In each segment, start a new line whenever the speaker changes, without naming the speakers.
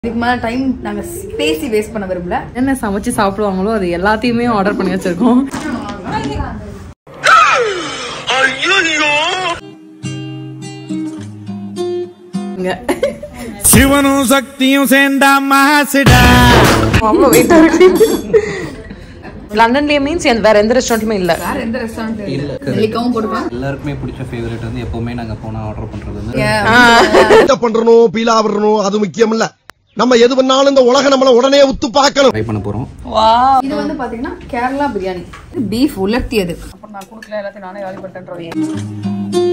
இதுக்கு மேல டைம் நாங்க பேசி வேஸ்ட் பண்ண விரும்பல
என்ன சமைச்சு சாப்பிடுவாங்களோ அது எல்லாத்தையுமே ஆர்டர் பண்ணி வச்சிருக்கோம் இங்க.
சிவனும் சக்தியும் சேர்ந்தா மாசுடா
அவ்வளோ வெயிட்டா இருக்கு லண்டன்லயே மீன்ஸ் வேற எந்த ரெஸ்டாரண்ட்டுமே இல்ல
வேற எந்த ரெஸ்டாரண்ட் நெல்லிக்காவும் போட்டுக்கலாம்
எல்லாருக்குமே பிடிச்ச ஃபேவரட் வந்து எப்பவுமே நாங்க போனா ஆர்டர் பண்றது வந்து
என்ன பண்றணும் பீலா விடணும் அது முக்கியம் இல்ல நம்ம எது பண்ணாலும் இந்த உலகம் நம்மள உடனே உத்து பார்க்கணும்
ட்ரை பண்ண போறோம்
இது வந்து பாத்தீங்கன்னா கேரளா பிரியாணி பீஃப் உலர்த்தியது அப்புறம் நான் கொடுக்கல எல்லாத்தையும் நானே காலி பண்ணிட்டேன்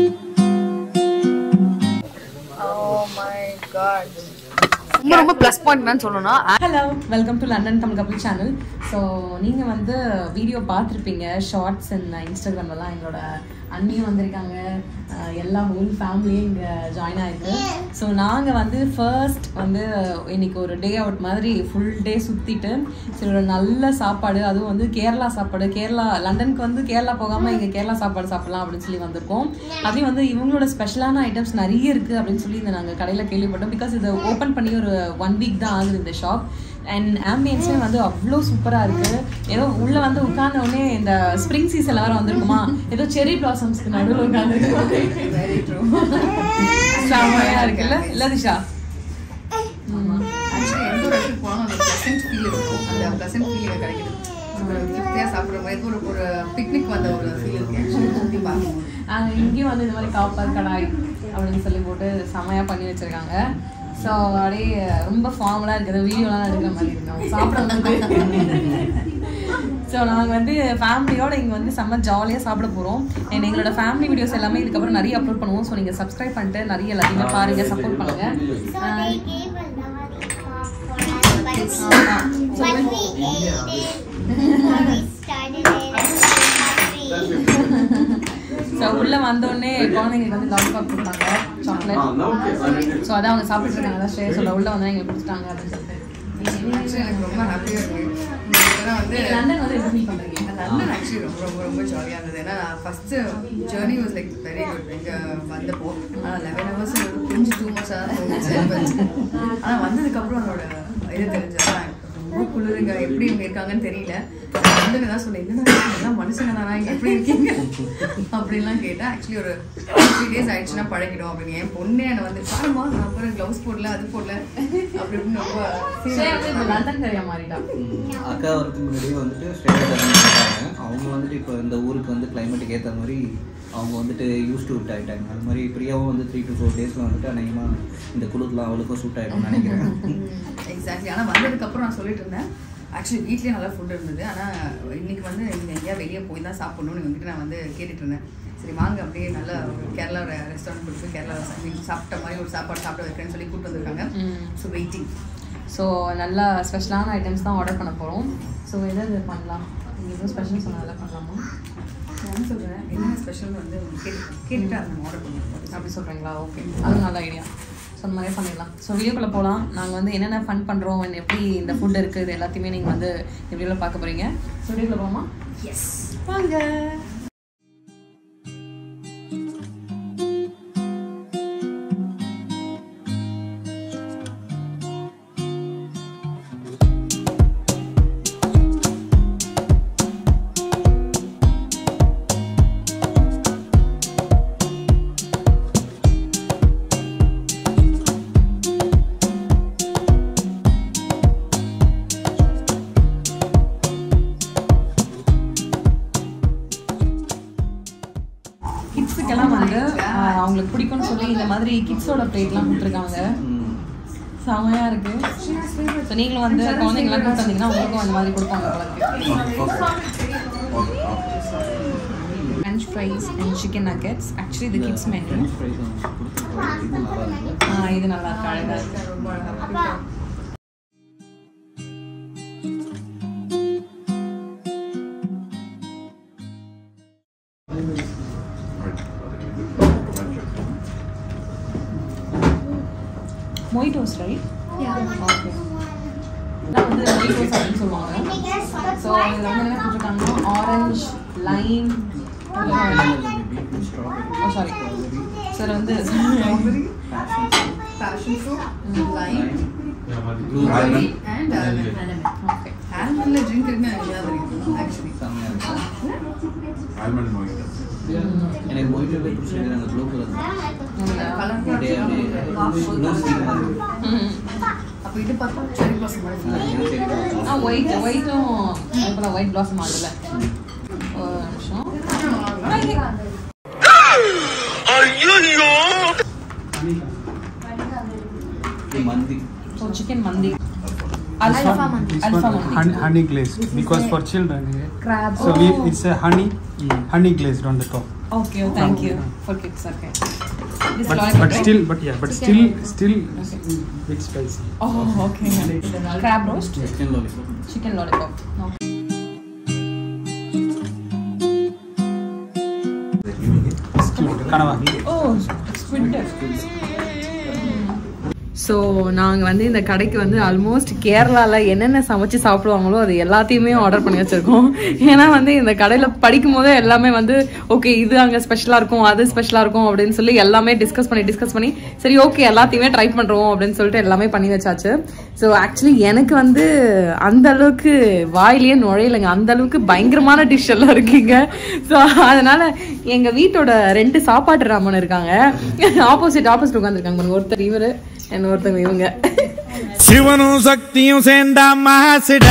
ரொம்ப ரொம்ப ப்ளஸ் பாயிண்ட் என்னன்னு சொல்லணும்னா
hello welcome to London Tamil Kappal channel so நீங்கள் வந்து வீடியோ பார்த்துருப்பீங்க ஷார்ட்ஸ் அண்ட் இன்ஸ்டாகிராம்லலாம் எங்களோட அண்ணியும் வந்திருக்காங்க அஹ் எல்லா ஹோல் ஃபேமிலியும் இங்கே ஜாயின் ஆயிருக்கு ஸோ நாங்கள் வந்து ஃபர்ஸ்ட் வந்து இன்னைக்கு ஒரு டே அவுட் மாதிரி ஃபுல் டே சுற்றிட்டு சரி ஒரு நல்ல சாப்பாடு அதுவும் வந்து கேரளா சாப்பாடு கேரளா லண்டனுக்கு வந்து கேரளா போகாமல் இங்கே கேரளா சாப்பாடு சாப்பிடலாம் அப்படின்னு சொல்லி வந்திருக்கோம் அதையும் வந்து இவங்களோட ஸ்பெஷலான ஐட்டம்ஸ் நிறைய இருக்குது அப்படின்னு சொல்லி இந்த நாங்கள் கடையில் கேள்விப்பட்டோம் பிகாஸ் இதை ஓப்பன் பண்ணி ஒரு ஒன் வீக் தான் ஆகுது இந்த ஷாப் அண்ட் ஆம்பியன்ஸே வந்து அவ்வளோ சூப்பராக இருக்குது ஏதோ உள்ளே வந்து உட்கார்ந்த உடனே இந்த ஸ்ப்ரிங் சீசனில் வேறு வந்திருக்குமா ஏதோ செரி பிளாசம்ஸ்க்கு நடுவில் உட்காந்து செம்மையாக இருக்குல்ல இல்லை திஷா
ஆக்சுவலி எந்த ஒரு இடத்துக்கு போனாலும் அந்த ப்ளசன்ட் ஃபீல் இருக்கும் அந்த ப்ளசன்ட் ஃபீல் எனக்கு கிடைக்குது ஒரு திருப்தியாக சாப்பிட்ற மாதிரி ஒரு ஒரு பிக்னிக் வந்த ஒரு ஃபீல் இருக்கு ஆக்சுவலி சுற்றி பார்க்கணும்
ஆஹ் இங்கேயும் வந்து இந்த மாதிரி காப்பர் கடாய் அப்படின்னு சொல்லி போட்டு செமையாக பண்ணி வச்சிருக்காங்க ஸோ அப்படியே ரொம்ப ஃபார்மலாக இருக்குது வீடியோலாம் எடுக்கிற மாதிரி இருக்கும் சாப்பிட ஸோ நாங்கள் வந்து ஃபேமிலியோட இங்கே வந்து செம்ம ஜாலியாக சாப்பிட போகிறோம் அண்ட் எங்களோட ஃபேமிலி வீடியோஸ் எல்லாமே இதுக்கப்புறம் நிறைய அப்லோட் பண்ணுவோம் ஸோ நீங்கள் சப்ஸ்கிரைப் பண்ணிட்டு நிறைய எல்லாத்தையுமே பாருங்க சப்போர்ட் பண்ணுங்க ஸோ உள்ளே வந்தோடனே குழந்தைங்களுக்கு வந்து லாலிபாப் கொடுத்தாங்க சாக்லேட் ஸோ அதான் அவங்க சாப்பிட்டு இருக்காங்க அதான் ஸ்டே சொல்ல உள்ளே வந்து எங்களுக்கு கொடுத்துட்டாங்க அப்படின்னு சொல்லிட்டு
ஆக்சுவலி எனக்கு ரொம்ப ஹாப்பியாக இருக்கு ஏன்னா வந்து
லண்டன் வந்து எப்படி ஃபீல் பண்ணுறீங்க
லண்டன் ஆக்சுவலி ரொம்ப ரொம்ப ரொம்ப ஜாலியாக இருந்தது ஏன்னா first journey was like very good இங்கே வந்தப்போ ஆனால் லெவன் ஹவர்ஸ் கொஞ்சம் டூ மந்த்ஸாக தான் தோணுச்சு ஆனால் வந்ததுக்கப்புறம் அதோட இது தெரிஞ்சது ரொம்ப குளிருங்க எப்படி இவங்க இருக்காங்கன்னு தெரியல வந்து தான் சொன்னேன் என்னடா எல்லாம் மனுஷங்க தானா இங்கே எப்படி இருக்கீங்க அப்படின்லாம் கேட்டேன் ஆக்சுவலி ஒரு த்ரீ டேஸ் ஆயிடுச்சுன்னா பழகிடும் அப்படின்னு என் பொண்ணே என்னை வந்து பாருமா நான் அப்புறம் க்ளவுஸ் போடல அது போடல அப்படி இப்படின்னு ரொம்ப
ஸ்டே வந்து இப்போ லண்டன் கரையா மாறிட்டா
அக்கா வரதுக்கு முன்னாடியே வந்துட்டு ஸ்டேட் இருக்காங்க அவங்க வந்துட்டு இப்போ இந்த ஊருக்கு வந்து கிளைமேட்டுக்கு ஏற்ற மாதிரி அவங்க வந்துட்டு யூஸ் டு விட் ஆகிட்டாங்க அது மாதிரி பிரியாவும் வந்து த்ரீ டு ஃபோர் டேஸில் வந்துட்டு அநேகமாக இந்த குளிர்லாம் அவளுக்கும் சூட் ஆகிடும்னு நினைக்கிறேன்
எக்ஸாக்ட்லி ஆனால் வந்ததுக்கப்புறம் நான் சொல்லிட்டு இருந்தேன் ஆக்சுவலி வீட்லேயே நல்லா ஃபுட் இருந்தது ஆனால் இன்னைக்கு வந்து நீங்கள் எங்கேயா வெளியே போய் தான் சாப்பிடணும்னு இவங்ககிட்ட நான் வந்து கேட்டுட்டு இருந்தேன் சரி வாங்க அப்படியே நல்லா ஒரு கேரளா ரெஸ்டாரண்ட் கொடுத்து கேரளா நீங்க சாப்பிட்ட மாதிரி ஒரு சாப்பாடு சாப்பிட வைக்கிறேன்னு சொல்லி கூப்பிட்டு வந்திருக்காங்க ஸோ வெயிட்டிங்
ஸோ நல்லா ஸ்பெஷலான ஐட்டம்ஸ் தான் ஆர்டர் பண்ண போகிறோம் ஸோ எது எது பண்ணலாம் நீங்கள் எதுவும் ஸ்பெஷல் சொன்னால பண்ணலாமா
நான் சொல்கிறேன் என்ன ஸ்பெஷல் வந்து கேட்டு கேட்டுட்டு அதை நம்ம ஆர்டர் பண்ணுவோம்
அப்படி சொல்கிறீங்களா ஓகே அது நல்ல ஐடியா ஸோ அந்த மாதிரியே பண்ணிடலாம் ஸோ வீடியோக்குள்ளே போகலாம் நாங்கள் வந்து என்னென்ன ஃபன் பண்ணுறோம் எப்படி இந்த ஃபுட் இருக்குது இது எல்லாத்தையுமே நீங்கள் வந்து இந்த வீடியோவில் பார்க்க போகிறீங்க ஸோ வீடியோக்குள்ளே போகலாமா
எஸ்
வாங்க கிட்ஸுக்கெல்லாம் வந்து ஆஹ், அவங்களுக்கு பிடிக்கும்னு சொல்லி இந்த மாதிரி கிட்ஸோட பிளேட்லாம் கொடுத்துருக்காங்க செமையா இருக்கு ஸோ நீங்களும் வந்து குழந்தைங்களாம் கூப்பிட்டு வந்தீங்கன்னா உங்களுக்கும் அந்த மாதிரி கொடுப்பாங்க french fries and chicken nuggets actually இது கிட்ஸ் மெனு இது நல்லா இருக்கு அழகா இருக்கு
ரொம்ப அழகாக
மொய்டோஸ் ரைட் ஓகே இதான் வந்து மொய்டோஸ் அப்படின்னு சொல்லுவாங்க ஸோ இதில் வந்து என்ன கொடுத்துருக்காங்கன்னா orange lime oh sorry so இதில் வந்து
passion fruit lime Blueberry and almond. Almondல drink இருக்குன்னு எனக்கு தான் தெரியும் actually.
செம்மையா இருக்கும்.
ஆல்மண்ட் மொய்டோ
எனக்கு மொய்டோ பிடிச்சிருக்கு அந்த ப்ளூ கலர்
Colour
அப்படியே அப்படியே blue sea மாதிரி இருக்கு.
அப்ப இது பார்த்தா cherry blossom மாதிரி feel ஆகுது.
எனக்கு தெரியும்.
ஆ ஒயிட் ஒயிட்டும் இப்போ ஒயிட் பிளாசம் ஆகுதுல்ல ஒரு நிமிஷம்
இது மந்தி
ஸோ சிக்கன் மந்தி அல்ஃபா மந்தி அல்ஃபா மந்தி
honey, honey glazed because for children yeah.
Crab.
so we, it's a honey honey glazed on the top
okay thank you for kids okay this
but,
lollipop
but still but yeah but still still bit spicy
oh okay crab roast
chicken lollipop
chicken lollipop okay
Squid, kanava
oh squid so நாங்கள் வந்து இந்த கடைக்கு வந்து almost கேரளாவில் என்னென்ன சமைச்சு சாப்பிடுவாங்களோ அது எல்லாத்தையுமே ஆர்டர் பண்ணி வச்சுருக்கோம் ஏன்னா வந்து இந்த கடையில் படிக்கும் போதே எல்லாமே வந்து ஓகே இது அங்கே ஸ்பெஷலாக இருக்கும் அது ஸ்பெஷலாக இருக்கும் அப்படின்னு சொல்லி எல்லாமே டிஸ்கஸ் பண்ணி டிஸ்கஸ் பண்ணி சரி ஓகே எல்லாத்தையுமே ட்ரை பண்ணுறோம் அப்படின்னு சொல்லிட்டு எல்லாமே பண்ணி வச்சாச்சு ஸோ ஆக்சுவலி எனக்கு வந்து அந்த அளவுக்கு வாயிலேயே நுழையலைங்க அந்த அளவுக்கு பயங்கரமான டிஷ் எல்லாம் இருக்குங்க ஸோ அதனால எங்கள் வீட்டோட ரெண்டு சாப்பாட்டு ராமன் இருக்காங்க ஆப்போசிட் ஆப்போசிட் உட்காந்துருக்காங்க ஒருத்தர் இவர் இன்னொருத்தவங்க இவங்க
சிவனும் சக்தியும் சேர்ந்தா மாசுடா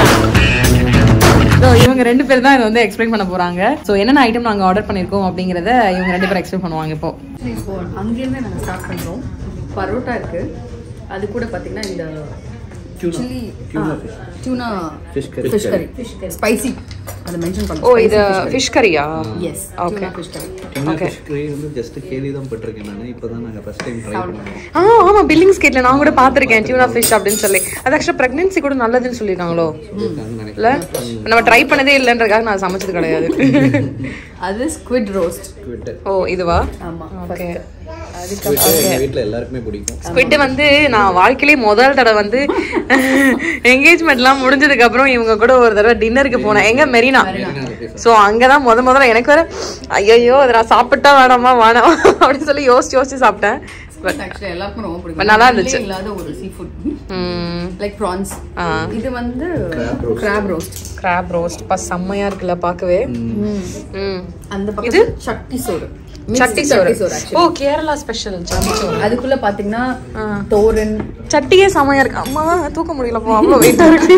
ஸோ இவங்க ரெண்டு பேர் தான் இதை வந்து எக்ஸ்பிளைன் பண்ண போறாங்க ஸோ என்னென்ன ஐட்டம் நாங்கள் ஆர்டர் பண்ணியிருக்கோம் அப்படிங்கிறத இவங்க ரெண்டு பேரும் எக்ஸ்பிளைன் பண்ணுவாங்க இப்போ
இப்போ அங்கேருந்து நாங்கள் ஸ்டார்ட் பண்ணுறோம் பரோட்டா இருக்கு அது கூட பார்த்தீங்கன்னா இந்த chilli tuna
Fish curry.
Fish curry spicy அதை மென்ஷன்
ஓ
பண்ணுறோம்
இது ஃபிஷ் கறியா
yes
Okay.
Fish curry
tuna fish curry வந்து ஜஸ்ட் கேள்வி தான் பட்டிருக்கேன் நான் இப்போ தான் நாங்கள் ஃபஸ்ட் டைம் ட்ரை பண்ணுவோம்
ஆ ஆமா பில்லிங்ஸ் கேட்ல நான் கூட பார்த்திருக்கேன் டியூனா ஃபிஷ் அப்படின்னு சொல்லி அது ஆக்சுவலாக ப்ரெக்னன்சி கூட நல்லதுன்னு சொல்லியிருக்காங்களோ
சொல்லியிருக்காங்கன்னு
இல்ல நம்ம ட்ரை பண்ணதே இல்லைன்றதுக்காக நான் சமைச்சது கிடையாது
அது ஸ்குவிட் ரோஸ்ட்
நினைக்கிறேன்
ஓ இதுவா
ஆமாம்
ஓகே
எங்கள் வீட்டில் எல்லாருக்குமே பிடிக்கும்
ஸ்குவிட் வந்து நான் வாழ்க்கையிலே முதல் தடவை வந்து என்கேஜ்மெண்ட்லாம் முடிஞ்சதுக்கு அப்புறம் இவங்க கூட ஒரு தடவை டின்னருக்கு போனேன் எங்க மெரினா ஸோ அங்கதான் முத முதல்ல எனக்கு வேற ஐயோ அதை நான் சாப்பிட்டா வேணாமா வேணாம் அப்படின்னு சொல்லி யோசிச்சு யோசிச்சு சாப்பிட்டேன் பட்
ஆக்சுவலி எல்லாருக்கும் ரொம்ப
But
பிடிக்கும்
நல்லா இருந்துச்சு.
இதுலயே இல்லாத ஒரு sea food like prawns
ah.
இது வந்து கிராப் ரோஸ்ட்
கிராப் ரோஸ்ட் பா செம்மையா இருக்குல்ல பார்க்கவே ம்
அந்த பக்கத்துல சட்டி சோறு Mixed
சட்டி சோறு
actually.
ஓ கேரளா ஸ்பெஷல் சட்டி சோறு
அதுக்குள்ள பாத்தீங்கன்னா தோரன்
சட்டியே செமையா இருக்கு அம்மா தூக்க முடியலப்பா அவ்வளோ வெயிட்டா இருக்கு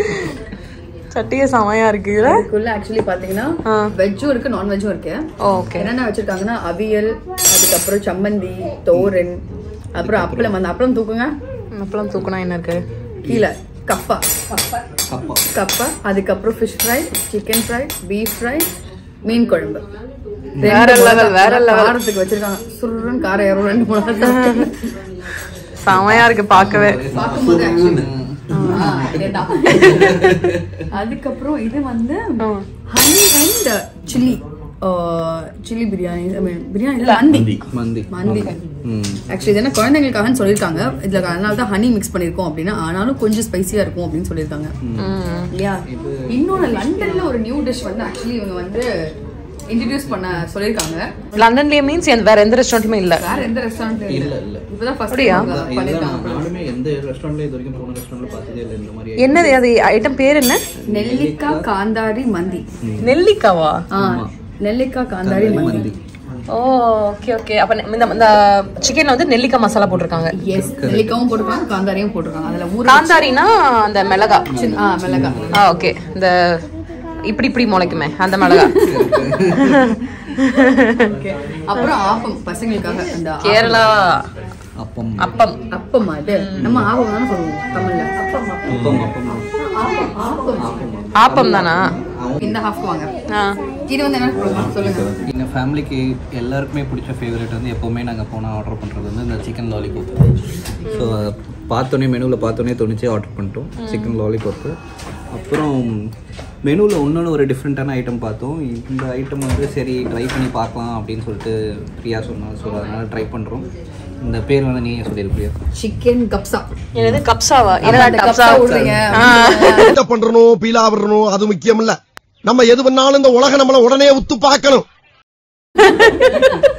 சட்டியே செமையா இருக்கு இதுல
அதுக்குள்ள ஆக்சுவலி பாத்தீங்கன்னா வெஜ்ஜும் இருக்கு நான் வெஜ்ஜும் இருக்கு
ஓகே
என்னென்ன வச்சிருக்காங்கன்னா அவியல் அதுக்கப்புறம் சம்மந்தி தோரன் அப்புறம் அப்பளம் அந்த அப்பளம் தூக்குங்க
அப்பெல்லாம் தூக்குனா என்ன இருக்கு
கீழே கப்பா
அப்பா
கப்பா அதுக்கப்புறம் fish fry chicken fry beef fry மீன் குழம்பு
வேற
ரெண்டு
level,
மிளகா
வேற level.
காரத்துக்கு வச்சிருக்காங்க சுருன்னு காரம் ஏறும் ரெண்டு மிளகா சாப்பிட்டு.
செமையா இருக்கு பார்க்கவே
பார்க்கும்போது actually. ஆ, இதேதான். அதுக்கப்புறம் இது வந்து honey and chilli chilli biryani ஐ மீன் பிரியாணி இல்ல மந்தி
மந்தி
மந்தி
ம்
ஆக்சுவலி இது என்ன குழந்தைங்களுக்காகன்னு சொல்லியிருக்காங்க இதுல அதனால தான் ஹனி மிக்ஸ் பண்ணிருக்கோம் அப்படின்னா ஆனாலும் கொஞ்சம் ஸ்பைசியா இருக்கும் அப்படின்னு சொல்லியிருக்காங்க இல்லையா இன்னொன்னு லண்டன்ல ஒரு நியூ டிஷ் வந்து ஆக்சுவலி இவங்க வந்து இன்ட்ரடியூஸ் பண்ண சொல்லியிருக்காங்க
லண்டன்லயே மீன்ஸ் வேற எந்த ரெஸ்டாரண்ட்டுமே இல்ல
வேற எந்த ரெஸ்டாரண்ட்
இல்ல, இல்ல.
இப்பதான் ஃபர்ஸ்ட்
அப்படியா?
இதுதான்
பண்ணிருக்காங்க
நானுமே எந்த ரெஸ்டாரண்ட்ல இது வரைக்கும் போன ரெஸ்டாரண்ட்ல பார்த்ததே இல்லை இந்த மாதிரி
என்னது அது ஐட்டம் பேர் என்ன
நெல்லிக்காய் காந்தாரி மந்தி
நெல்லிக்காவா
ஆ நெல்லிக்காய் காந்தாரி மந்தி
மந்தி
ஓ ஓகே ஓகே அப்ப இந்த இந்த சிக்கன்ல வந்து நெல்லிக்காய் மசாலா போட்டிருக்காங்க
எஸ் நெல்லிக்காவும் போட்டிருக்காங்க காந்தாரியும் போட்டிருக்காங்க அதுல ஊற
காந்தாரினா அந்த மிளகா
வச்சு- ஆ மிளகா
ஆ ஓகே இந்த இப்படி இப்படி முளைக்குமே அந்த மிளகா
அப்புறம் ஆப்பம் பசங்களுக்காக அந்த ஆப்பம்.
கேரளா
அப்பம்
அப்பம்
அப்பம் அது நம்ம ஆப்பம் தானே சொல்லுவோம் தமிழ்ல அப்பம் அப்பம்
அப்பம் அப்பம்
ஆப்பம் தானா
இந்த ஹாஃப் வாங்க
ஆ
இது வந்து என்ன சொல்லுங்க சொல்லுங்க
எங்கள் ஃபேமிலிக்கு எல்லாருக்குமே பிடிச்ச ஃபேவரட் வந்து எப்போவுமே நாங்கள் போனால் ஆர்டர் பண்ணுறது வந்து இந்த சிக்கன் லாலிபாப் ஸோ பார்த்தோன்னே மெனுவில் பார்த்தோன்னே தோணுச்சு ஆர்டர் பண்ணிட்டோம் சிக்கன் லாலிபாப்பு அப்புறம் மெனுவில் இன்னொன்று ஒரு டிஃப்ரெண்ட்டான ஐட்டம் பார்த்தோம் இந்த ஐட்டம் வந்து சரி ட்ரை பண்ணி பார்க்கலாம் அப்படின்னு சொல்லிட்டு பிரியா சொன்னாங்க ஸோ அதனால் ட்ரை பண்ணுறோம் இந்த பேர் வந்து நீயே சொல்லிடு பிரியா
சிக்கன் கப்சா
என்னது கப்சாவா
அந்த
என்னடா
கப்சா
கப்சா
விடுறீங்க
என்ன பண்றணும் பீலா விடணும் அது முக்கியம் இல்ல நம்ம எது பண்ணாலும் இந்த உலகம் நம்மள உடனே உத்து பார்க்கணும்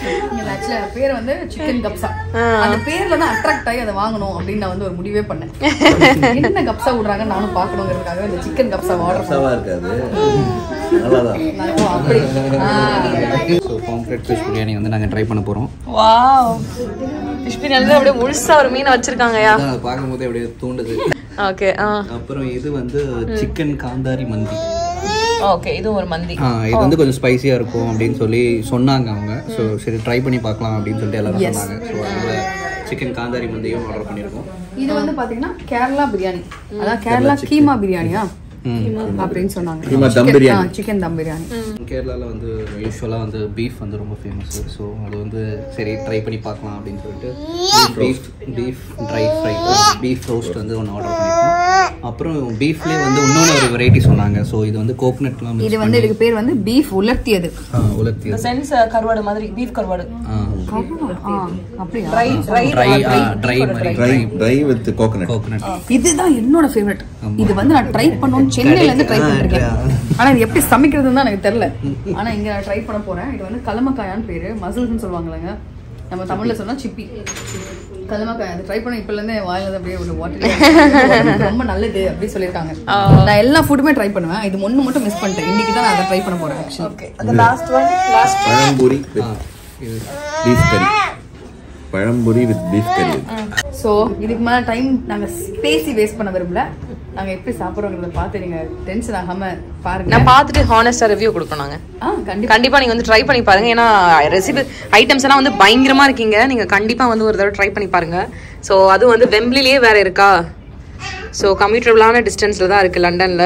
இது actually அது பேர் வந்து சிக்கன் கப்சா அந்த பேர்ல தான் அட்ராக்ட் ஆகி அதை வாங்கணும் அப்படின்னு நான் வந்து ஒரு முடிவே பண்ணேன் என்ன கப்சா விடுறாங்க நானும் பார்க்கணுங்கிறதுக்காக இந்த சிக்கன் கப்சா ஆர்டர்
கஷ்டமா இருக்காது நல்லாதான்
பண்ணேன் அப்படி ஆ.
ஸோ பாம்ப்ளெட் ஃபிஷ் பிரியாணி வந்து நாங்கள் ட்ரை பண்ண போகிறோம்
வாவ் ஃபிஷ் பிரியாணி அப்படியே முழுசா ஒரு மீன் வச்சிருக்காங்கயா
அதை பார்க்கும்போது அப்படியே தூண்டுது
ஓகே ஆ
அப்புறம் இது வந்து சிக்கன் காந்தாரி மந்தி
ஓகே இது ஒரு மந்தி
ஆ இது வந்து கொஞ்சம் ஸ்பைசியாக இருக்கும் அப்படின்னு சொல்லி சொன்னாங்க அவங்க ஸோ சரி ட்ரை பண்ணி பார்க்கலாம் அப்படின்னு சொல்லிட்டு எல்லாரும் சொன்னாங்க ஸோ அதனால சிக்கன் காந்தாரி மந்தியும் ஆர்டர் பண்ணியிருக்கோம்
இது வந்து பாத்தீங்கன்னா கேரளா பிரியாணி அதான் கேரளா கீமா பிரியாணியா அப்படின்னு சொன்னாங்க
கீமா தம் பிரியாணி.
சிக்கன் தம் பிரியாணி
கேரளாவில் வந்து யூஸ்வலாக வந்து பீஃப் வந்து ரொம்ப ஃபேமஸ் ஸோ அது வந்து சரி ட்ரை பண்ணி பார்க்கலாம் அப்படின்னு சொல்லிட்டு beef beef dry fry beef roast வந்து ஒன்று ஆர்டர் பண்ணியிருக்கோம் அப்புறம் பீஃப்லேயே வந்து இன்னொன்று ஒரு வெரைட்டி சொன்னாங்க ஸோ இது வந்து கோகனட்லாம்
இது வந்து இதுக்கு பேர் வந்து பீஃப் உலர்த்தியது
உலர்த்தி
சென்ஸ் கருவாடு மாதிரி பீஃப் கருவாடு
ஆ, அப்படியா
ட்ரை ட்ரை
ட்ரை ட்ரை மாதிரி
dry dry with coconut
coconut
இதுதான் என்னோட ஃபேவரட் இது வந்து நான் ட்ரை பண்ணணும் சென்னையில இருந்து ட்ரை பண்ணிருக்கேன் ஆனா இது எப்படி சமைக்கிறதுன்னு தான் எனக்கு தெரியல ஆனா இங்க நான் ட்ரை பண்ண போறேன் இது வந்து கலமக்காயான்னு பேரு மசில்ஸ்னு சொல்லுவாங்கல்லங்க நம்ம தமிழ்ல சொன்னா சிப்பி கலமக்காய் அது ட்ரை பண்ண இப்பல இருந்தே வாயில இருந்து அப்படியே ஒரு வாட்டர் ரொம்ப நல்லது அப்படி சொல்லியிருக்காங்க நான் எல்லா ஃபுட்டுமே ட்ரை பண்ணுவேன் இது ஒண்ணு மட்டும் மிஸ் பண்ணிட்டேன் இன்னைக்கு தான் நான் அதை ட்ரை பண்ண போறேன் ஆக்சுவலி
ஓகே அந்த லாஸ்ட் ஒன் லாஸ்ட்
பழம்புரி வித் பீஃப் கறி பழம்புரி வித் பீஃப் கறி
ஸோ இதுக்கு மேலே டைம் நாங்கள் பேசி வேஸ்ட் பண்ண விரும்பல நாங்கள் எப்படி சாப்பிட்றோங்கிறத பார்த்து நீங்கள் டென்ஷன் ஆகாம பாருங்க
நான் பார்த்துட்டு ஹானஸ்டா ரிவ்யூ கொடுப்போம் நாங்க
ஆ கண்டிப்பா
கண்டிப்பா நீங்க வந்து ட்ரை பண்ணி பாருங்க ஏன்னா ரெசிபி ஐட்டம்ஸ் எல்லாம் வந்து பயங்கரமா இருக்கீங்க நீங்க கண்டிப்பா வந்து ஒரு தடவை ட்ரை பண்ணி பாருங்க ஸோ அது வந்து வெம்பிலிலேயே வேற இருக்கா ஸோ கம்யூட்டபிளான டிஸ்டன்ஸ்ல தான் இருக்கு லண்டன்ல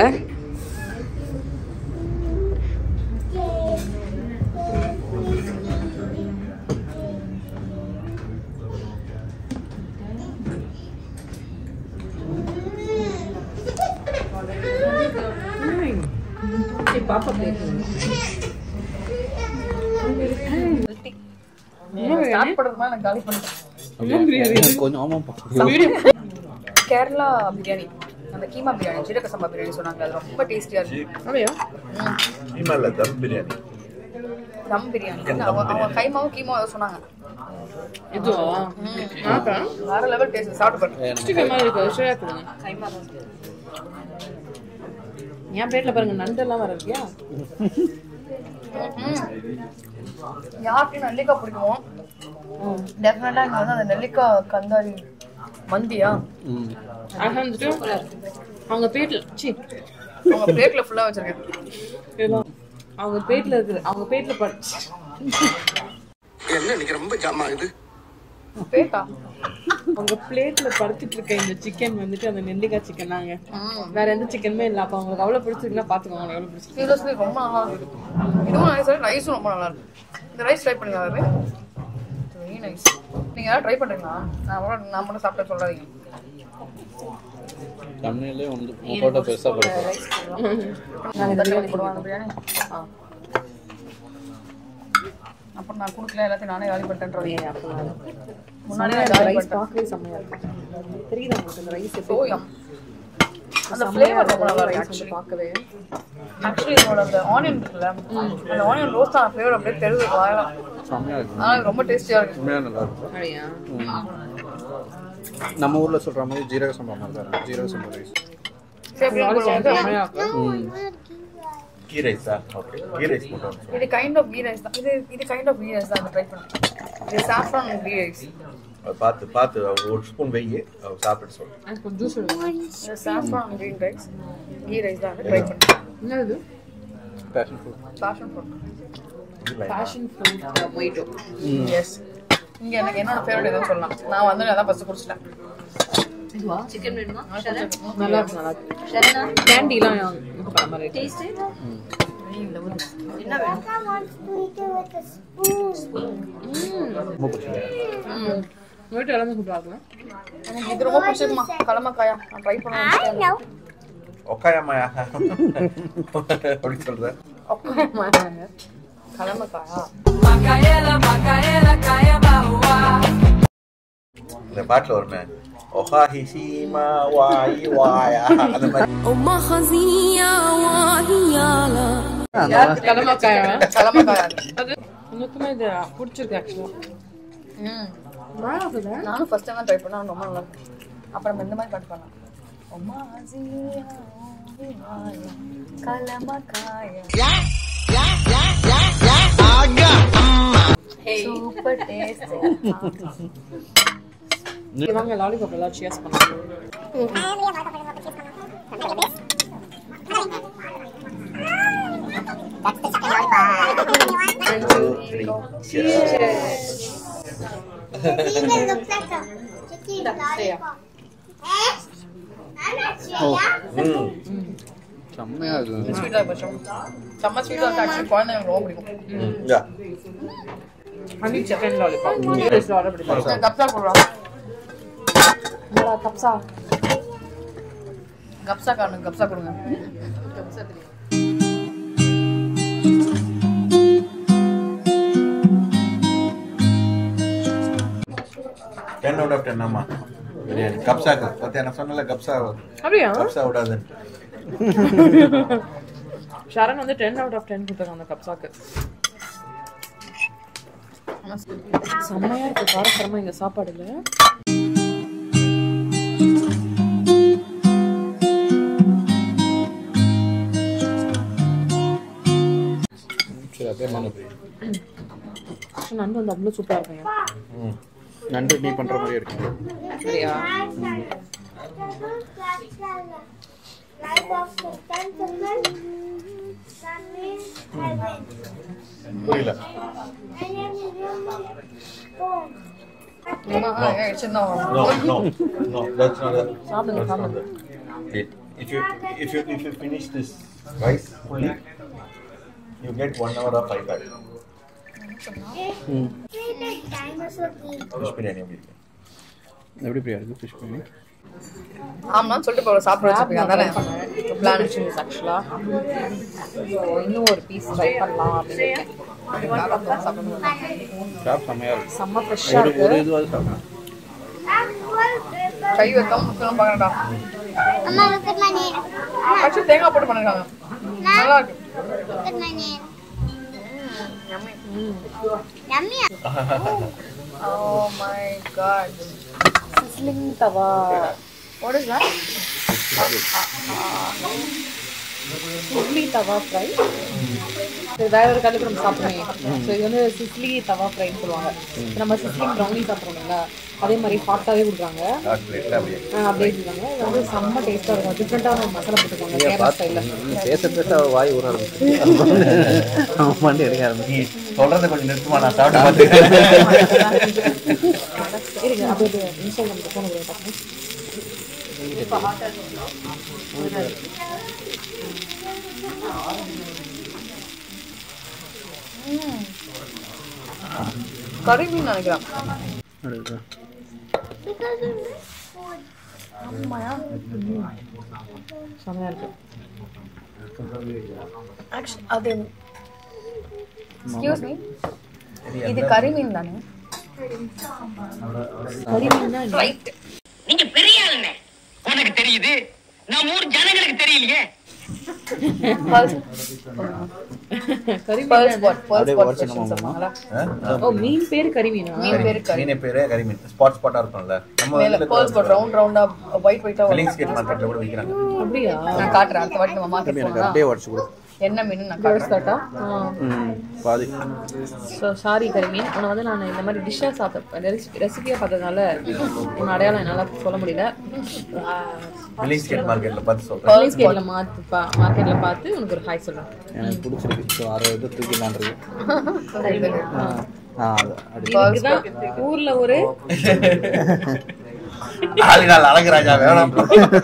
ஸ்டார்ட் பண்ணுறதுமா நான் காலி பண்ணிட்டேன்
கொஞ்சம் ஆமாப்பா
கேரளா பிரியாணி அந்த கீமா பிரியாணி ஜீரக சம்பா பிரியாணி சொன்னாங்க அது ரொம்ப டேஸ்டியா இருக்கு
கீமா இல்ல தம் பிரியாணி
தம் பிரியாணி அவங்க அவங்க கைமாவும் கீமாவும் ஏதோ சொன்னாங்க வேற லெவல் டேஸ்ட் சாப்பிட்டு பாருங்க
என் பிளேட்ல பாருங்க நண்டு எல்லாம் வர இருக்கியா
யாருக்கு நெல்லிக்காய் பிடிக்குமோ டெஃபினட்டா இங்க வந்து அந்த நெல்லிக்காய் கந்தாரி மந்தியா
அது வந்துட்டு அவங்க பிளேட்ல சி
அவங்க பிளேட்ல ஃபுல்லா வச்சிருக்கேன்
அவங்க பிளேட்ல இருக்குது அவங்க பிளேட்ல படு
பேட்டா
அவங்க பிளேட்ல படுத்துட்டு இருக்க இந்த சிக்கன் வந்துட்டு அந்த நெல்லிக்காய் சிக்கன் நாங்க வேற எந்த சிக்கனுமே இல்ல அப்ப அவங்களுக்கு அவ்வளவு பிடிச்சிருக்குன்னா பாத்துக்கோங்க அவங்களுக்கு எவ்வளவு பிடிச்சிருக்கு
சீரியஸ்லி ரொம்ப நல்லா இருக்கு இதுவும் நைஸ் ரைஸும் ரொம்ப நல்லா இருக்கு இந்த ரைஸ் ட்ரை பண்ணீங்களா வெரி நைஸ் நீங்க யாரும் ட்ரை பண்றீங்களா நான் அவ்வளோ நான் மட்டும் சாப்பிட்டேன் சொல்லாதீங்க
தமிழ்லேயே வந்து போட்டோ பெருசாக போடுறோம்
தக்காளி போடுவாங்க பிரியாணி ஆ. அப்புறம் நான் கொடுக்கல எல்லாத்தையும் நானே காலி பண்ணிட்டேன்றீங்க முன்னாடி நான் காலி பண்ணிட்டேன்
பார்க்கவே செம்மையா இருக்கு தெரியுதா உங்களுக்கு இந்த ரைஸ்
சோயம் அந்த ஃப்ளேவர் ரொம்ப நல்லா இருக்கு ஆக்சுவலி
பார்க்கவே
ஆக்சுவலி இதோட அந்த ஆனியன் இருக்குல்ல அந்த ஆனியன் ரோஸ்ட் ஆன ஃப்ளேவர் அப்படியே தெரியுது வாயலாம்
செம்மையாக இருக்கு
ஆனால் இது ரொம்ப டேஸ்டியா இருக்கு
உண்மையாக நல்லா இருக்கும்
அப்படியா
நம்ம ஊரில் சொல்கிற மாதிரி ஜீரக சம்பா மாதிரி தான் இருக்கு. ஜீரக சம்பா ரைஸ்
சரி, எப்படி இருக்கு
செம்மையா இருக்கு
கீ ரைஸா ஓகே கீ ரைஸ் மட்டும்
இது கைண்ட் ஆஃப் கீ ரைஸ் தான் இது இது கைண்ட் ஆஃப் கீ ரைஸ் தான் ட்ரை பண்ணுறேன் இது சாஃப்ரான் கீ ரைஸ்
அது பார்த்து பார்த்து ஒரு ஸ்பூன் வெய்யி அவர் சாப்பிட்டு சொல்லு
எனக்கு கொஞ்சம் ஜூஸ் வேணும்
இது saffron green rice ghee rice தான் ட்ரை பண்ணுறேன்
என்னது
passion fruit
passion fruit
passion fruit mojito
yes இங்க எனக்கு என்னோட ஃபேவரட் எதுவும் சொல்லலாம் நான் வந்து அதான் ஃபர்ஸ்ட் குடிச்சிட்டேன்
சிக்கன் வேணுமா நல்லா இருக்கு நல்லா இருக்கு கேண்டிலாம் இது பண்ண மாதிரி டேஸ்ட்
ரொம்ப பிடிச்சிருக்கு
மொய்ட்டோ எல்லாமே சூப்பரா இருக்கும்
எனக்கு இது ரொம்ப பிடிச்சிருக்குமா கலமக்காயா நான் ட்ரை பண்ணுவேன்
ஒக்காயம்மாயா அப்படி சொல்ற
கலமக்காயா
இந்த பாட்டுல வருமே ஒஹா ஹிசிமா வாயி வாயா அந்த மாதிரி
கலமக்காயா
கலமக்காயா
அது எனக்குமே இது பிடிச்சிருக்கு ஆக்சுவலாக
நானும் ஃபர்ஸ்ட் டைம் ட்ரை பண்ணா ரொம்ப நல்லா இருக்கு அப்புறம் நம்ம இந்த மாதிரி பாட்டு பண்ணலாம் ஒம்மா ஆசியா, ஓவிவாயா, கலமக்காயா. Super tasty.
இவங்க லாலிபாப் எல்லாம் சியர்ஸ் பண்ணுறாங்க
செம்மையாக இருக்குது
Sweet ஆ இருக்கும். செம்ம sweet ஆ இருக்கு actually. குழந்தைங்களுக்கு ரொம்ப பிடிக்கும்.
Yeah.
Honey chicken lollipop taste order பிடிக்கும்
நான் கப்சா கொடுறோம்.
என்னடா கப்ஸா
கப்சா காணும் கப்சா கொடுங்க கப்சா தெரியும்
டென் அவுட் ஆஃப் டென் ஆமா பிரியாணி கப்சாக்கு பத்தியா நான் சொன்னல கப்சா
அப்படியா
கப்சா விடாதுன்னு
ஷரண் வந்து டென் அவுட் ஆஃப் டென் கொடுத்தாங்க அந்த கப்ஸாக்கு செம்மையா இருக்கு காரசாரமா இங்க சாப்பாடுல
சரி அதே மாதிரி பிரியாணி
ஆக்சுவலி நண்டு வந்து அவ்வளோ சூப்பரா இருக்குங்க
ம்
நண்டு நீ பண்ணுற மாதிரியே இருக்கு
சரியா
புரியல
ஆமா, ஆ, ஏய், சின்ன
No, no, no, that's not it.
சாப்பிடுங்க,
That's not
சாப்பிடுங்க.
it. It- If you if you if you finish this rice fully, you get one hour of iPad. Fish biryani எப்படி இருக்கு?
எப்படி பிரியா இருக்குது ஃபிஷ் பிரியாணி
ஆமான்னு சொல்லிட்டு இப்போ சாப்பிட வச்சிருக்கீங்க அதானே பிளான்
ஆக்சுவலா இன்னும் ஒரு பீஸ் ட்ரை பண்ணலாம் அப்படின்னு
கிராப் செம்மையாக இருக்கு
செம்ம ஃப்ரெஷ்ஷாக
ஒரு
இருக்கு
ஒரு இதுவாக சாப்பிடணும்
கை வைக்காம முக்கலாம் பாக்கறடா
Mama, look at my nail.
Actually தேங்காய் போட்டு பண்ணிருக்காங்க நல்லா இருக்கு
Look at my nail. Yummy.
Oh my god.
Sizzling tawa
What is that?
Sizzling tawa fry வேற ஒரு கல்லுக்கு நம்ம சாப்பிடுவோம் ஸோ இது வந்து சிஸ்லி தவா ஃப்ரைன்னு சொல்லுவாங்க இப்ப நம்ம சிஸ்லிங் ப்ரௌனி சாப்பிட்றோம்ல அதே மாதிரி ஹாட்டாகவே கொடுக்குறாங்க
Last plate ல அப்படியே.
ஆ, அப்படியே கொடுக்குறாங்க இது வந்து செம்ம டேஸ்ட்டாக இருக்கும் டிஃப்ரெண்ட்டான ஒரு மசாலா போட்டுருக்காங்க கேரளா ஸ்டைலில்
பேச பேச வாய் ஊற ஆரம்பிச்சு மண்டி எடுக்க ஆரம்பிச்சு
நீ சொல்றதை கொஞ்சம் நிறுத்துமா நான் சாப்பிட்டு பார்த்துக்கிறேன்
இருங்க அப்படியே இன்ஸ்டாகிராம் ஃபோன் பார்க்கணும்
கறி மீன் நினைக்கிறேன்
Because of this food.
செம்மையாக இருக்கு
ஆக்சுவலி அது எக்ஸ்கியூஸ் மீ இது கறி மீன் தானே
கறி மீன்னா
ரைட்
நீங்க பெரிய ஆளுங்க உனக்கு தெரியுது நம்ம ஊர் ஜனங்களுக்கு தெரியலையே
பல்ஸ்
கறி
பல்ஸ்
மீன்
பாட் பல்ஸ்
அப்படியே
பாட்
உடைச்சு நம்ம
சொல்லுவாங்கல்ல
ஓ மீன் பேர் கறி மீனா
மீன் பேரு கறி
மீனே பேரே கறி மீன் ஸ்பாட் ஸ்பாட்டா இருக்கும்ல நம்ம
மேல பல்ஸ் பாட் ரவுண்ட் ரவுண்டா ஒயிட் ஒயிட்டா
லிங்க் ஸ்கேட் மார்க்கெட்ல கூட விற்கிறாங்க
அப்படியா
நான் காட்டுறேன் அடுத்த வாட்டி நம்ம மார்க்கெட்
எனக்கு
போனா
அப்படியே உடச்சு கொடு
என்ன மீன் நான்
கேர்ள்ஸ்
காட்டுறேன்
தாட்டா
ம் பாதி
ஸோ சாரி கரிமீன் ஆனால் வந்து நான் இந்த மாதிரி டிஷ்ஷாக சாப்பிட்ட ரெசிபியாக பார்த்ததுனால உன் அடையாளம் என்னால் சொல்ல முடியல
லிங்க் ஸ்கேட் மார்க்கெட்ல பார்த்து சொல்றேன்
ஸ்கேலில் மாற்று பா மார்க்கெட்டில் பார்த்து உனக்கு ஒரு ஹாய் சொல்கிறேன்
எனக்கு பிடிச்சிருக்கு ஸோ அரை இது தூக்கிடலான் இருக்கு ஆ ஆ அது அப்படி
இதுதான் ஊரில் ஒரு
ஆளினால் அழகுராஜா வேணாம்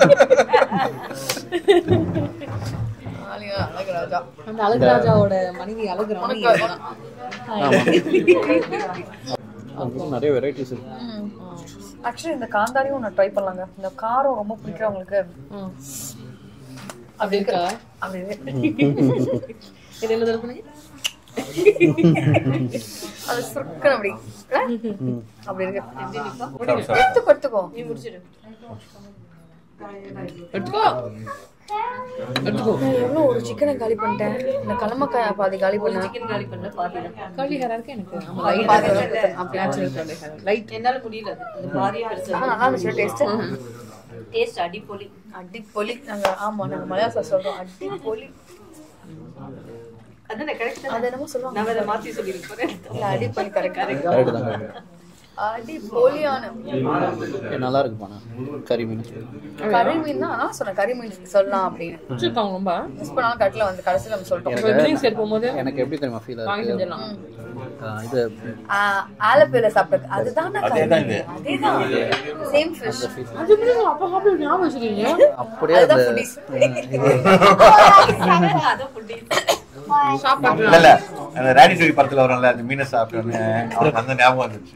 ஆலியா அழகுராஜா
அந்த அழகுராஜாவோட மனைவி அழகு ராணி இதுதான்.
அதுக்கும் நிறைய வெரைட்டிஸ் இருக்கு
ஆக்சுவலி இந்த காந்தாரியும் நான் ட்ரை பண்ணலாங்க இந்த காரம் ரொம்ப பிடிக்கிறவங்களுக்கு
ம்.
அப்படி
இருக்கா?
அப்படி இருக்கு
இது என்ன தரப்புனீங்க
அது சுருக்கன் அப்படி இல்ல? அப்படி இருக்கு எடுத்து படுத்துக்கோ
எடுத்துக்கோ
எவ்வளோ ஒரு சிக்கனை காலி பண்ணிட்டேன் இந்த கலமக்காய் பாதி காலி பண்ணேன்
சிக்கன் காலி பண்ணல பாதி கர்லி ஹேரா இருக்கு எனக்கு ஆமா
பாதி
லைட்
வரும்.
அப்படி நேச்சுரல் கர்லி ஹேர் லைட் என்னால முடியல அது அந்த பாதியா
ஆனா நல்லா இருந்துச்சு டேஸ்ட்
டேஸ்ட் அடிப்பொலி
அடிப்பொலி நாங்க ஆமா நாங்க மலையாளம் சொல்றோம் அடிப்பொலி
அதானே கரெக்ட்
அது என்னமோ சொல்லுவாங்க
நான் வேற மாத்தி சொல்லிருக்கேன்
இல்ல அடிப்பொலி கரெக்ட்
கரெக்டு தான் correct.
அடிப்பொலியான
ஏ, நல்லா இருக்குப்பாண்ணா கறி மீன்
கறி மீன் தான் நான் சொன்னேன் கறி மீன் சொல்லலாம் அப்படின்னு
வச்சிருக்காங்க ரொம்ப
மிஸ் பண்ணாலும் கட்டில வந்து கடைசியில் நம்ம சொல்லிட்டோம்
ட்ரிங்க்ஸ் எடுக்கும் போது
எனக்கு எப்படி தெரியுமா ஃபீல்
வாங்கி
ஆகுது
செஞ்சிடலாம்
ஆ, இது
ஆலப்பேல சாப்பிட்டது அதுதான்
அதேதான் இது.
அதேதான் சேம் ஃபிஷ்
அது எப்படி அப்ப சாப்பிட ஞாபகம் வச்சிருக்கீங்க
அப்படியே அந்த
அதுதான் foodies.
அதான் ஃபுட்டி
இல்ல இல்ல அந்த ராணி டூவி படத்துல வரும்ல அந்த மீனை சாப்பிட்டோன்னு அவனுக்கு அந்த ஞாபகம் வந்துச்சு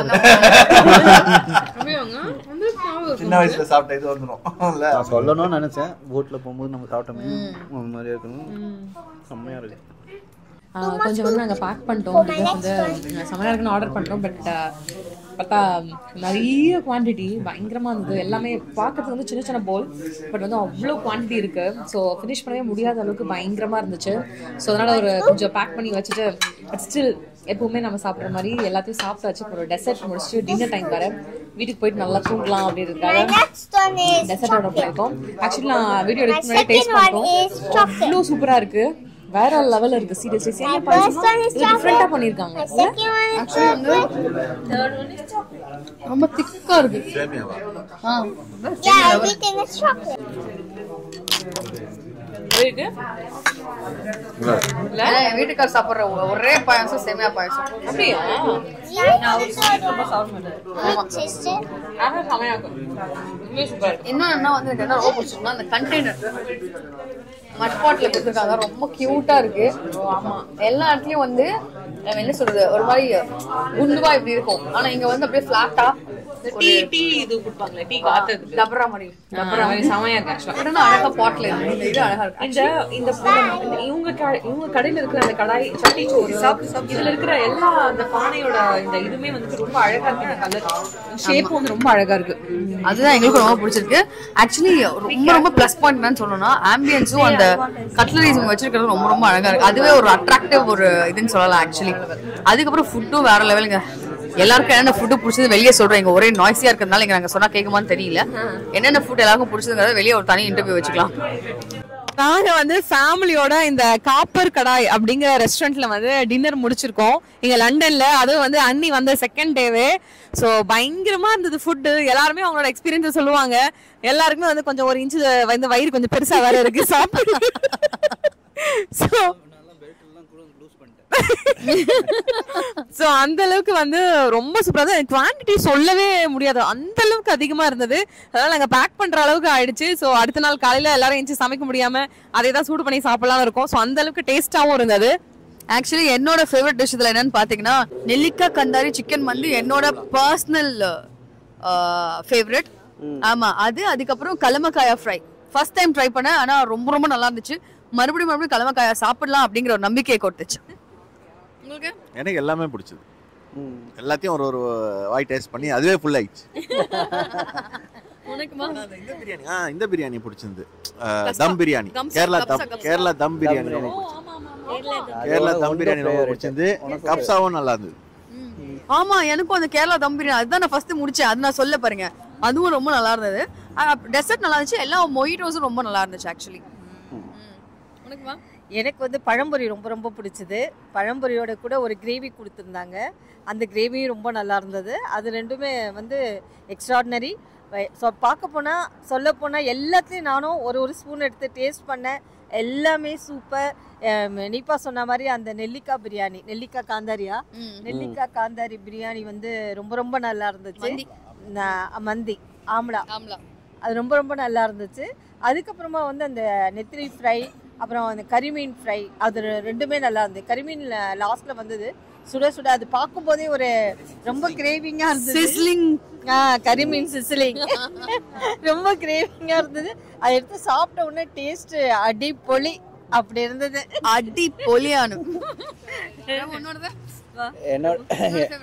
சின்ன வயசுல சாப்பிட்ட இது வந்துடும் இல்ல
நான் சொல்லணும்னு நினைச்சேன் போட்ல போகும்போது நம்ம சாப்பிட்டோமே அந்த மாதிரியா இருக்கணும் செம்மையா இருக்கு
கொஞ்சம் வந்து நாங்கள் பேக் பண்ணிட்டோம் பிகாஸ் வந்து செமையாக இருக்குன்னு ஆர்டர் பண்ணிட்டோம் பட் பார்த்தா நிறைய குவான்டிட்டி பயங்கரமாக இருந்தது எல்லாமே பார்க்கறதுக்கு வந்து சின்ன சின்ன போல் பட் வந்து அவ்வளோ குவான்டிட்டி இருக்குது ஸோ ஃபினிஷ் பண்ணவே முடியாத அளவுக்கு பயங்கரமாக இருந்துச்சு ஸோ அதனால் ஒரு கொஞ்சம் பேக் பண்ணி வச்சுட்டு பட் ஸ்டில் எப்பவுமே நம்ம சாப்பிட்ற மாதிரி எல்லாத்தையும் சாப்பிட்டு வச்சு ஒரு டெசர்ட் முடிச்சுட்டு டின்னர் டைம் வர வீட்டுக்கு போயிட்டு நல்லா தூங்கலாம் அப்படின்றதுக்காக
Next one is
dessert order பண்ணியிருக்கோம் ஆக்சுவலி நான் வீடியோ எடுக்க முன்னாடி
second
டேஸ்ட்
one
பண்ணிட்டோம்
is chocolate.
அவ்வளோ சூப்பரா இருக்கு வேற லெவல்ல இருக்கு சீரியஸ்லி சேமியா
My first
payasam
one is
டிஃப்ரெண்டா
chocolate.
பண்ணிருக்காங்க
My second one is
actually வந்து
chocolate.
ரொம்ப திக்கா இருக்கு
சேமியாவா
ஆ
Yeah, everything is chocolate.
இருக்கு
ஏன்னா என் வீட்டுக்கார் சாப்பிடுற ஒ- ஒரே பாயசம் சேமியா பாயசம்
அப்படியா
Taste it.
ஆனா செமையா இருக்கு உண்மையே சூப்பரா இருக்கு
இன்னும் என்ன வந்து எனக்கு என்ன ரொம்ப பிடிச்சிருக்குன்னா அந்த கண்டெய்னர் மட்பாட்ல கொடுத்துருக்காங்க ரொம்ப கியூட்டா இருக்கு ஆமா எல்லா இடத்துலயும் வந்து நம்ம என்ன சொல்றது ஒரு மாதிரி குண்டுவா இப்படி இருக்கும் ஆனா இங்க வந்து அப்படியே பிளாட்டா
டீ டீ இது கொடுப்பாங்களே டீ காத்துறதுக்கு
டபரா மாதிரி
அப்புறம் மாதிரி செமையா இருக்கு actually.
உடனே அழகா பாட்ல இருக்கு இந்த இது அழகா இருக்கு
இந்த இந்த இந்த இவங்க க- இவங்க கடையில இருக்கிற அந்த கடாய் சட்டி சோறு இதுல இருக்கிற எல்லா அந்த பானையோட இந்த இதுமே வந்து ரொம்ப அழகா இருக்கு இந்த கலர் ஷேப் வந்து ரொம்ப அழகா இருக்கு
அதுதான் எங்களுக்கு ரொம்ப பிடிச்சிருக்கு ஆக்சுவலி ரொம்ப ரொம்ப ப்ளஸ் பாயிண்ட் என்னன்னு சொல்லணும்னா ஆம்பியன்ஸும் அந்த கட்லரிஸ் வச்சிருக்கிறது ரொம்ப ரொம்ப அழகா இருக்கு அதுவே ஒரு அட்ராக்டிவ் ஒரு இதுன்னு சொல்லலாம் ஆக்சுவலி அதுக்கப்புறம் ஃபுட்டும் வேற லெவலுங்க எல்லாருக்கும் என்னென்ன ஃபுட்டு பிடிச்சது வெளியே சொல்றோம் இங்க ஒரே நாய்ஸியா இருக்கிறதுனால இங்க நாங்க சொன்னா கேட்குமான்னு தெரியல என்னென்ன ஃபுட் எல்லாருக்கும் பிடிச்சதுங்கிறத வெளியே ஒரு தனி இன்டர்வியூ வச்சுக்கலாம்
நாங்க வந்து ஃபேமிலியோட இந்த காப்பர் கடாய் அப்படிங்கிற ரெஸ்டாரண்ட்ல வந்து டின்னர் முடிச்சிருக்கோம் இங்க லண்டன்ல அதுவும் வந்து அண்ணி வந்த செகண்ட் டேவே ஸோ பயங்கரமா இருந்தது ஃபுட்டு எல்லாருமே அவங்களோட எக்ஸ்பீரியன்ஸ் சொல்லுவாங்க எல்லாருக்குமே வந்து கொஞ்சம் ஒரு இன்ச்சு வந்து வயிறு கொஞ்சம் பெருசா வேற இருக்கு சாப்பிட்டு ஸோ ஸோ அந்த அளவுக்கு வந்து ரொம்ப சூப்பராக தான் குவான்டிட்டி சொல்லவே முடியாது அந்த அளவுக்கு அதிகமாக இருந்தது அதனால நாங்கள் பேக் பண்ணுற அளவுக்கு ஆயிடுச்சு ஸோ அடுத்த நாள் காலையில் எல்லாரும் எஞ்சி சமைக்க முடியாமல் அதை தான் சூடு பண்ணி சாப்பிடலாம்னு இருக்கோம் ஸோ அந்த அளவுக்கு டேஸ்ட்டாகவும் இருந்தது
ஆக்சுவலி என்னோட ஃபேவரட் டிஷ் இதுல என்னன்னு பாத்தீங்கன்னா நெல்லிக்காய் கந்தாரி சிக்கன் வந்து என்னோட பர்சனல் ஃபேவரட் ஆமா அது அதுக்கப்புறம் கலமக்காயா ஃப்ரை ஃபர்ஸ்ட் டைம் ட்ரை பண்ணேன் ஆனா ரொம்ப ரொம்ப நல்லா இருந்துச்சு மறுபடியும் மறுபடியும் கலமக்காயா சாப்பிடலாம் அப்படிங்கிற ஒரு நம்பிக்கையை கொடுத்துச்சு உங்களுக்கு
எனக்கு எல்லாமே பிடிச்சது எல்லாத்தையும் ஒரு ஒரு வாய் டேஸ்ட் பண்ணி அதுவே ஃபுல் ஆயிடுச்சு
உனக்குமா
இந்த பிரியாணி ஆ இந்த பிரியாணி பிடிச்சிருந்து தம் பிரியாணி கேரளா தம் கேரளா தம் பிரியாணி ரொம்ப பிடிச்சது. கேரளா தம் பிரியாணி ரொம்ப பிடிச்சிருந்து கப்சாவும் நல்லா இருந்தது
ஆமா எனக்கும் அந்த கேரளா தம் பிரியாணி அதுதான் நான் ஃபர்ஸ்ட் முடிச்சேன் அது நான் சொல்ல பாருங்க அதுவும் ரொம்ப நல்லா இருந்தது டெசர்ட் நல்லா இருந்துச்சு எல்லா மொயிட்டோஸும் ரொம்ப நல்லா இருந்துச்சு ஆக்சுவலி உனக்குமா
எனக்கு வந்து பழம்பொரி ரொம்ப ரொம்ப பிடிச்சது பழம்பொரியோட கூட ஒரு கிரேவி கொடுத்துருந்தாங்க அந்த கிரேவியும் ரொம்ப நல்லா இருந்தது அது ரெண்டுமே வந்து எக்ஸ்ட்ராடினரி ஸோ பார்க்க போனால் சொல்ல போனால் எல்லாத்துலேயும் நானும் ஒரு ஒரு ஸ்பூன் எடுத்து டேஸ்ட் பண்ணேன் எல்லாமே சூப்பர் நிப்பா சொன்ன மாதிரி அந்த நெல்லிக்காய் பிரியாணி நெல்லிக்காய் காந்தாரியா நெல்லிக்காய் காந்தாரி பிரியாணி வந்து ரொம்ப ரொம்ப நல்லா இருந்துச்சு
மந்தி.
நா- மந்தி ஆம்லா
ஆம்லா
அது ரொம்ப ரொம்ப நல்லா இருந்துச்சு அதுக்கப்புறமா வந்து அந்த நெத்திலி ஃப்ரை அப்புறம் அந்த கரிமீன் ஃப்ரை அது ரெ- ரெண்டுமே நல்லா இருந்தது கரிமீன் லாஸ்ட்ல வந்தது சுட சுட அது பார்க்கும்போதே ஒரு ரொம்ப கிரேவிங்கா இருந்தது
சிஸ்லிங்
ஆ கரிமீன் சிசிலிங் ரொம்ப கிரேவிங்கா இருந்தது அதை எடுத்து சாப்பிட்ட உடனே டேஸ்ட் அடிப்பொலி அப்படி இருந்தது
அடி பொலியானு உன்னோடது
என்னோட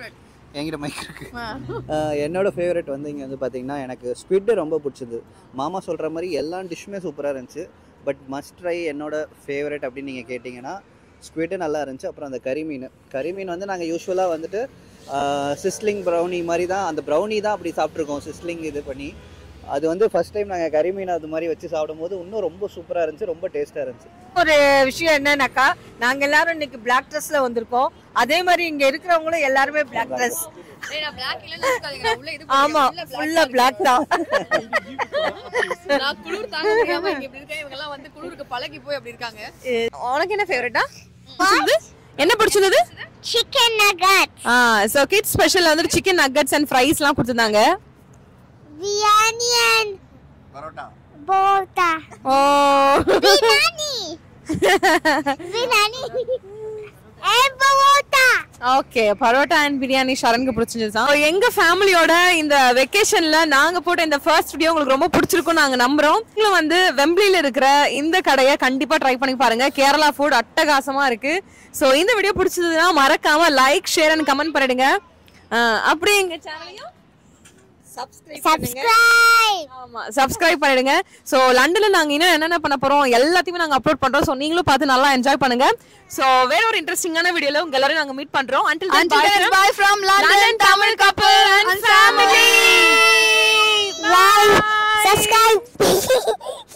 என்கிட்ட மைக் இருக்கு ஆஹ் என்னோட ஃபேவரட் வந்து இங்கே வந்து பார்த்தீங்கன்னா எனக்கு ஸ்குவிட்டு ரொம்ப பிடிச்சது மாமா சொல்கிற மாதிரி எல்லா டிஷ்ஷுமே சூப்பராக இருந்துச்சு பட் மஸ்ட் ட்ரை என்னோட ஃபேவரட் அப்படின்னு நீங்கள் கேட்டிங்கன்னா ஸ்குவிட்டு நல்லா இருந்துச்சு அப்புறம் அந்த கறிமீன் கறிமீன் வந்து நாங்கள் யூஸ்வலாக வந்துட்டு சிஸ்லிங் ப்ரௌனி மாதிரி தான் அந்த ப்ரௌனி தான் அப்படி சாப்பிட்ருக்கோம் சிஸ்லிங் இது பண்ணி அது வந்து ஃபஸ்ட் டைம் நாங்கள் கறிமீன் அது மாதிரி வச்சு சாப்பிடும்போது இன்னும் ரொம்ப சூப்பராக இருந்துச்சு ரொம்ப டேஸ்ட்டாக இருந்துச்சு
ஒரு விஷயம் என்னன்னாக்கா நாங்க எல்லாரும் இன்னைக்கு பிளாக் ட்ரெஸ்ல வந்திருக்கோம் அதே மாதிரி இங்க இருக்கிறவங்களும் எல்லாருமே பிளாக் ட்ரெஸ் ஆமா ஃபுல்லா பிளாக் தான்
நான் குளிர் தாங்க முடியாம இங்க இப்படி இருக்கேன் இவங்க எல்லாம் வந்து குளிருக்கு பழகி போய் அப்படி இருக்காங்க உனக்கு என்ன ஃபேவரட்டா என்ன பிடிச்சிருந்தது
chicken nugget
ah so kids special வந்து சிக்கன் நக்கட்ஸ் அண்ட் ஃப்ரைஸ்லாம் கொடுத்திருந்தாங்க
பிரியாணி அண்ட்
பரோட்டா
போட்டா
ஓ
பிரியாணி பிரியாணி and போட்டா
ஓகே பரோட்டா அண்ட் பிரியாணி ஷரனுக்கு பிடிச்சிருந்துச்சு So, எங்க ஃபேமிலியோட இந்த வெக்கேஷன்ல நாங்க போட்ட இந்த ஃபர்ஸ்ட் வீடியோ உங்களுக்கு ரொம்ப பிடிச்சிருக்கும் நாங்க நம்புறோம் நீங்களும் வந்து வெம்பிலில இருக்கிற இந்த கடையை கண்டிப்பா ட்ரை பண்ணி பாருங்க கேரளா ஃபுட் அட்டகாசமா இருக்கு சோ இந்த வீடியோ பிடிச்சதுன்னா மறக்காம லைக் ஷேர் அண்ட் கமெண்ட் பண்ணிடுங்க அஹ், அப்படியே எங்க சேனலையும்
subscribe
ஆமா சப்ஸ்கிரைப் பண்ணிடுங்க சோ லண்டன்ல நாங்க இன்னும் என்னென்ன பண்ண போறோம் எல்லாத்தையுமே நாங்க அப்லோட் பண்றோம் சோ நீங்களும் பார்த்து நல்லா என்ஜாய் பண்ணுங்க சோ வேற ஒரு இன்ட்ரெஸ்டிங்கான வீடியோல உங்க எல்லாரும் நாங்க மீட் பண்றோம் until then
Until then,
bye from London Tamil couple and family
Bye. subscribe